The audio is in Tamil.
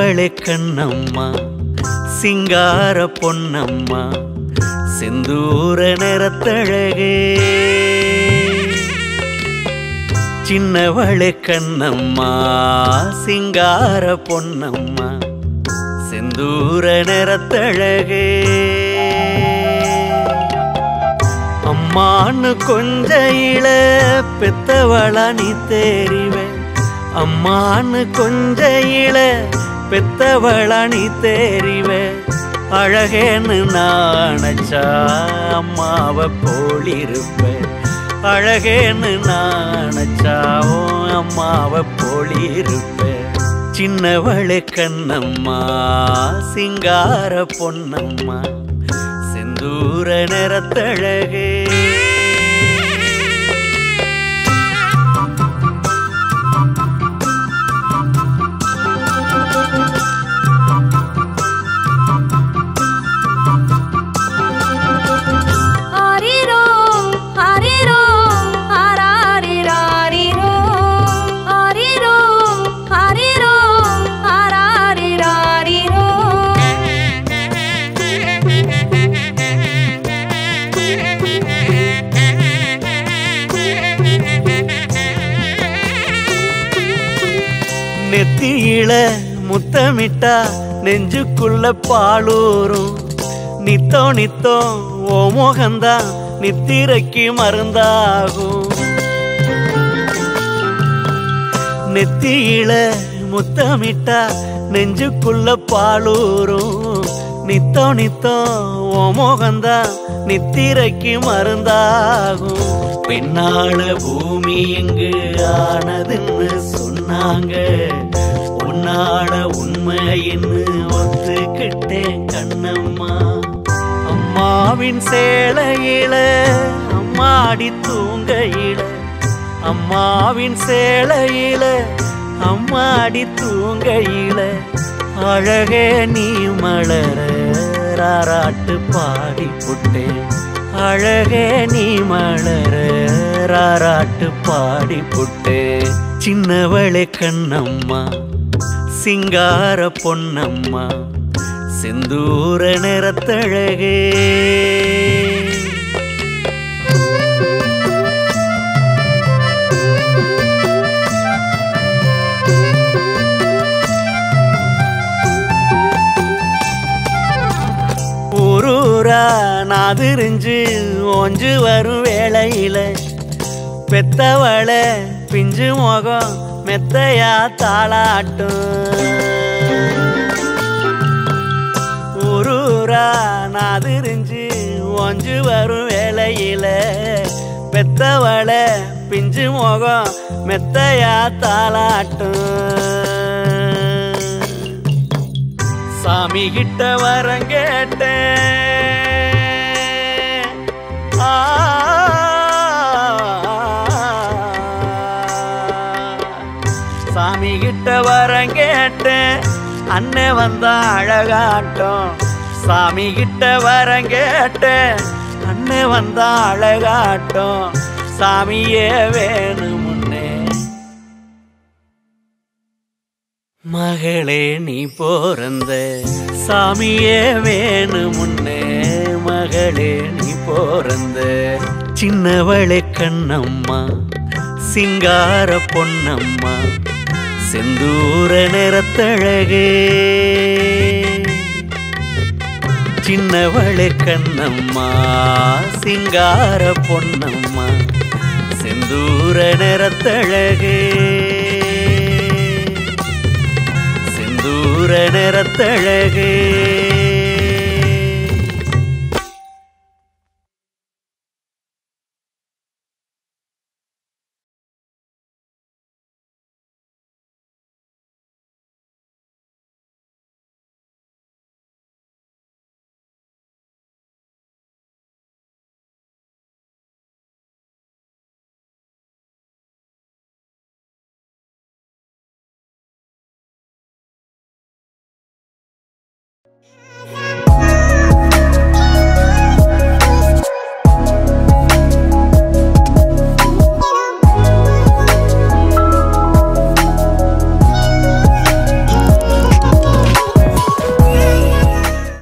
சின்னவளே கண்ணம்மா சிங்கார பொன்னம்மா செந்தூர நிறத்தழகே சின்னவளே கண்ணம்மா சிங்கார பொன்னம்மா செந்தூர நிறத்தழகே அம்மான்னு கொஞ்ச இள பெத்தவளா நீ தெரிவே அம்மான்னு கொஞ்ச இள பெத்தவளா நீ தெரிவே அழகேன்னு நானச்சா அம்மாவை போலிருப்பேன் அழகேன்னு நானச்சாவோ அம்மாவை போலிருப்பேன் சின்னவளே கண்ணம்மா சிங்கார பொன்னம்மா செந்தூர நிறத்தழகே ஆரிரோ ஆரிரோ ஆராரிராரிரோ ஆரிரோ ஆரிரோ ஆராரிராரிரோ நெத்தியில முத்தமிட்டா நெஞ்சுக்குள்ள பாலூரும் நித்தோ நித்தோ ஓ மோகந்தா நித்திரைக்கு மருந்தாகும் நெத்தியில முத்தமிட்டா நெஞ்சுக்குள்ள பாலூரும் நித்தோ நித்தோ ஓ மோகந்தா நித்திரைக்கு மருந்தாகும் பெண்ணாள பூமி எங்கு ஆனதுன்னு சொன்னாங்க உன்னால உண்மைன்னு ஒத்துக்கிட்டேன் கண்ணம்மா அம்மாவின் சேலையில அம்மாடி தூங்கையில அம்மாவின் சேலையில அம்மாடி தூங்கையில அழகே நீ மலர ராராட்டு பாடி புட்டேன் அழகே நீ மலர ராராட்டு பாடி புட்டே சின்னவளே கண்ணம்மா சிங்கார பொன்னம்மா செந்தூர நிறத்தழகே ஊரூரா நாதிரிஞ்சு ஓஞ்சு வரும் வேளையில பெத்தவள பிஞ்சு முகம் மெத்தையா தாளாட்டும் ஊரூரா நாதிரிஞ்சு ஓஞ்சு வரும் வேளையில பெத்தவள பிஞ்சு முகம் மெத்தையா தாளாட்டும் சாமி கிட்ட வரம் கேட்டேன் ஆ. சாமி கிட்ட வரம் கேட்டேன் அண்ணன் வந்தா அழகாட்டம் சாமி கிட்ட வரம் கேட்டேன் அண்ணன் வந்தா அழகாட்டம் சாமியே வேணும் முன்னே மகளே நீ போறந்த சாமியே வேணும் முன்னே மகளே நீ போறந்த சின்னவளே கண்ணம்மா சிங்கார பொன்னம்மா செந்தூர நிறத்தழகே சின்னவளே கண்ணம்மா சிங்கார பொன்னம்மா செந்தூர நிறத்தழகே செந்தூர நிறத்தழகே